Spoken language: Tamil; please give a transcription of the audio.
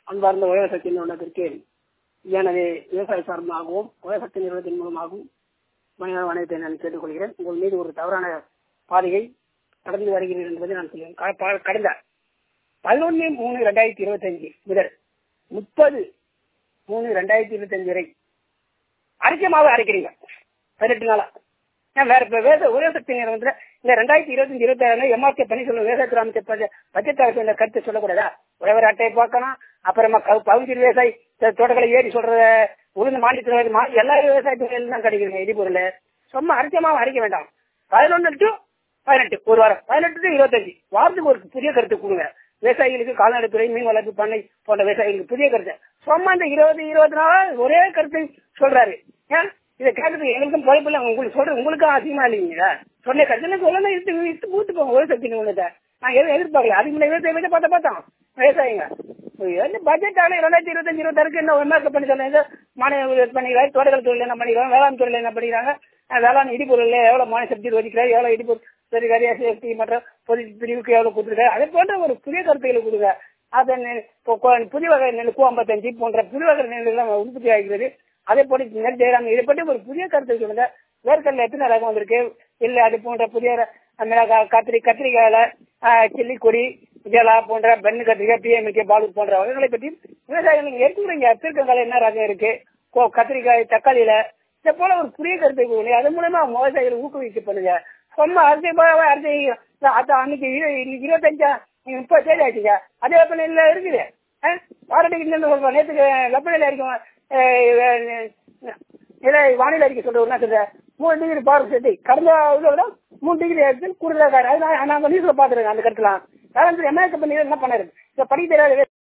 அன்பார்ந்த உயர்சக்தி நிறுவனத்திற்கு எனது விவசாய சார்பாகவும் உயர்சக்தி நிறுவனத்தின் மூலமாகவும் மனித வணக்கத்தை நான் கேட்டுக்கொள்கிறேன் உங்கள் மீது ஒரு தவறான பாதையை கடந்து வருகிறேன் என்பதை நான் சொல்லுவேன் க- ப- கடந்த பதினொன்று மூணு ரெண்டாயிரத்தி இருபத்தஞ்சு முதல் முப்பது மூணு ரெண்டாயிரத்தி இருபத்தஞ்சு வரை அரைக்கமாவே அரைக்கிறீங்க பதினெட்டு நாளா ஏன் வேற இப்ப வேத உயர்சக்தி நிறுவனத்துல இந்த ரெண்டாயிரத்தி இருபத்தஞ்சு இருபத்தி ஆறு எம்ஆர்கே பண்ணி சொல்லுங்க விவசாய அமைச்சர் பட்ஜெட் அரசு இந்த கருத்தை சொல்லக்கூடாதா உழவர் அட்டையை பார்க்கணும் அப்புறமா கவு- பகுதி விவசாயி த- தோட்டக்கலை ஏறி சொல்றத உளுந்து மாநிலத்தில் மா எல்லா விவசாயத்துறையிலும் தான் கிடைக்குதுங்க இடிபொருள் சும்மா அரைச்சமாவும் அரைக்க வேண்டாம் பதினொன்று டு பதினெட்டு ஒரு வாரம் பதினெட்டு டு இருபத்தஞ்சு வாரத்துக்கு ஒரு புதிய கருத்து கொடுங்க விவசாயிகளுக்கு கால்நடைத்துறை மீன் வளர்ப்பு பண்ணை போன்ற விவசாயிகளுக்கு புதிய கருத்து சும்மா இந்த இருபது இருபத்தி நாலு ஒரே கருத்து சொல்றாரு ஏன் இதை கேட்கறதுக்கு எங்களுக்கும் பொழைப்பு இல்லை உங்களுக்கு சொல்ற உங்களுக்கும் அதிகமா இல்லைங்க சொன்ன கருத்துல சொல்லணும் இட்டு இட்டு பூத்து போங்க ஒரு சக்தி நிறுவனத்தை நான் எதுவும் எதிர்பார்க்கல அதுக்கு முன்னாடி விவசாய விதை பார்த்த பார்த்தோம் விவசாயிங்க வந்து பட்ஜெட் ஆகல ரெண்டாயிரத்தி இருபத்தஞ்சு இருபத்தாறுக்கு என்ன மேக்கப் பண்ணி சொன்னாங்க மாநில பண்ணிக்கிறாங்க தோட்டக்கல் துறையில் என்ன பண்ணிக்கிறாங்க வேளாண் துறையில் என்ன பண்ணிக்கிறாங்க அஹ் வேளாண் இடிபொருள் எவ்வளவு மாநில சக்தி ஒதுக்கிறாரு எவ்வளவு இடிபொருள் சரிகாரி சேஃப்டி மற்ற பொது பிரிவுக்கு எவ்வளவு கொடுத்துருக்காரு அதே போன்ற ஒரு புதிய கருத்துக்களை கொடுங்க அதை நெ- இப்போ கொ- புதிய வகை நெல் ஐம்பத்தஞ்சு போன்ற புதிய வகை நெல்லாம் உற்பத்தி ஆகிறது அதே போல நெல் ஜெயராம் இதை பற்றி ஒரு புதிய கருத்து சொல்லுங்க வேர்க்கடல எத்தனை ரகம் வந்திருக்கு இல்ல அது போன்ற புதிய ர- மிளகாய் கத்திரி கத்திரிக்காயில சில்லி கொடி ஜலா போன்ற பெண்ணு கத்திரிக்காய் பிஎம்கே பாலு போன்ற வகைகளை பற்றி விவசாயிகள் நீங்க எடுத்துக்கிறீங்க பீர்க்கங்கால என்ன ரகம் இருக்கு கோ- கத்திரிக்காய் தக்காளியில இதை போல ஒரு புதிய கருத்தை கொடுங்க அது மூலமா விவசாயிகளை ஊக்குவிக்க பண்ணுங்க சும்மா அரிசி போக அரிசி அது அன்னைக்கு இரு- இன்னைக்கு இருபத்தஞ்சா இன்னைக்கு முப்பது தேதி ஆச்சுங்க அதே வெப்பநிலையில இருக்குது வாரத்துக்கு இந்த சொல்றோம் நேற்றுக்கு வெப்பநிலை இருக்கும் இதை வானிலை அறிக்கை சொல்ற என்ன சொல்ற மூணு டிகிரி பவர் சேர்த்து கடந்த இதை விட மூணு டிகிரி எடுத்து கூடுதலாக அது நான் நாங்கள் நியூஸ்ல பாத்துருக்கேன் அந்த கருத்துலாம் வேளாண் துறை என்ன பண்ணி என்ன பண்ணாரு இதை படிக்க தெரியாத